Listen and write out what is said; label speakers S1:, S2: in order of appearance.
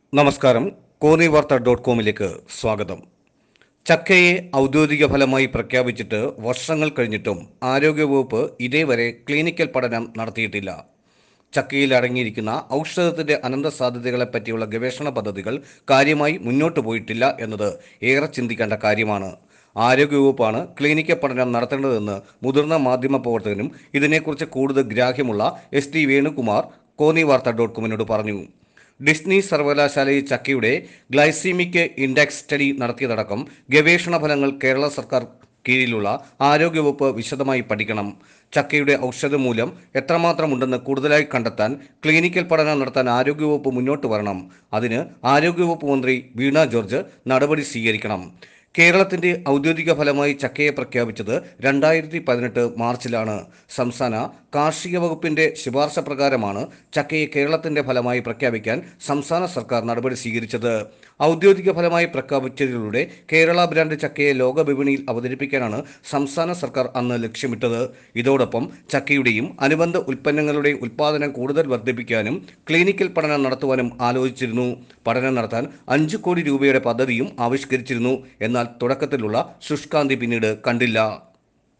S1: നമസ്കാരം കോന്നി വാർത്ത ഡോട്ട് കോമിലേക്ക് സ്വാഗതം ചക്കയെ ഔദ്യോഗിക ഫലമായി പ്രഖ്യാപിച്ചിട്ട് വർഷങ്ങൾ കഴിഞ്ഞിട്ടും ആരോഗ്യവകുപ്പ് ഇതേവരെ ക്ലിനിക്കൽ പഠനം നടത്തിയിട്ടില്ല ചക്കയിൽ അടങ്ങിയിരിക്കുന്ന ഔഷധത്തിന്റെ അനന്ത സാധ്യതകളെ പറ്റിയുള്ള ഗവേഷണ പദ്ധതികൾ കാര്യമായി മുന്നോട്ട് പോയിട്ടില്ല എന്നത് ഏറെ ചിന്തിക്കേണ്ട കാര്യമാണ് ആരോഗ്യവകുപ്പാണ് ക്ലിനിക്കൽ പഠനം നടത്തേണ്ടതെന്ന് മുതിർന്ന മാധ്യമ പ്രവർത്തകനും ഇതിനെക്കുറിച്ച് കൂടുതൽ ഗ്രാഹ്യമുള്ള S T Venukumar Konni Vartha dot കോമിനോട് പറഞ്ഞു ഡിസ്നി സർവകലാശാലയിൽ ചക്കയുടെ ഗ്ലൈസീമിക് ഇൻഡെക്സ് സ്റ്റഡി നടത്തിയതടക്കം ഗവേഷണ ഫലങ്ങൾ കേരള സർക്കാർ കീഴിലുള്ള ആരോഗ്യവകുപ്പ് വിശദമായി പഠിക്കണം ചക്കയുടെ ഔഷധമൂല്യം എത്രമാത്രം ഉണ്ടെന്ന് കൂടുതലായി കണ്ടെത്താൻ ക്ലിനിക്കൽ പഠനം നടത്താൻ ആരോഗ്യവകുപ്പ് മുന്നോട്ട് വരണം അതിന് ആരോഗ്യവകുപ്പ് മന്ത്രി വീണ ജോർജ് നടപടി സ്വീകരിക്കണം കേരളത്തിന്റെ ഔദ്യോഗിക ഫലമായി ചക്കയെ പ്രഖ്യാപിച്ചത് രണ്ടായിരത്തി പതിനെട്ട് മാർച്ചിലാണ് സംസ്ഥാന കാർഷിക വകുപ്പിന്റെ ശുപാർശ പ്രകാരമാണ് ചക്കയെ കേരളത്തിന്റെ ഫലമായി പ്രഖ്യാപിക്കാൻ സംസ്ഥാന സർക്കാർ നടപടി സ്വീകരിച്ചത് ഔദ്യോഗിക ഫലമായി പ്രഖ്യാപിച്ചതിലൂടെ കേരള ബ്രാൻഡ് ചക്കയെ ലോക വിപണിയിൽ അവതരിപ്പിക്കാനാണ് സംസ്ഥാന സർക്കാർ അന്ന് ലക്ഷ്യമിട്ടത് ഇതോടൊപ്പം ചക്കയുടെയും അനുബന്ധ ഉൽപ്പന്നങ്ങളുടെയും ഉൽപ്പാദനം കൂടുതൽ വർദ്ധിപ്പിക്കാനും ക്ലിനിക്കൽ പഠനം നടത്തുവാനും ആലോചിച്ചിരുന്നു പഠനം നടത്താൻ അഞ്ച് കോടി രൂപയുടെ പദ്ധതിയും ആവിഷ്കരിച്ചിരുന്നു എന്നാൽ തുടക്കത്തിലുള്ള ശുഷ്കാന്തി പിന്നീട് കണ്ടില്ല